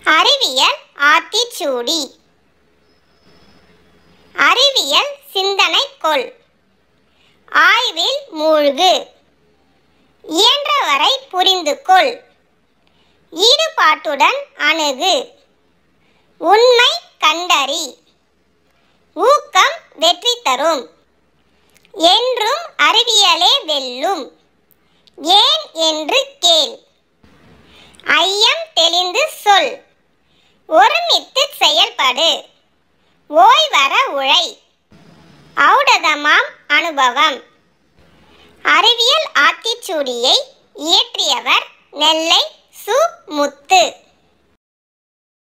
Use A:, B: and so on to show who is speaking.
A: அறிவியல் ஆத்திச்சூடி அறிவியல் சிந்தனை கொள் ஆய்வில் மூழ்கு இயன்றவரை புரிந்து கொள் ஈடுபாட்டுடன் அணுகு உண்மை கண்டறி ஊக்கம் வெற்றி தரும் என்றும் அறிவியலே வெல்லும் ஏன் என்று கேள் ஐயம் தெளிந்து சொல் ஒருமித்து செயல்படு ஓய்வர உழை ஔடதமாம் அனுபவம் அறிவியல் ஆத்திச்சூடியை இயற்றியவர் நெல்லை சு முத்து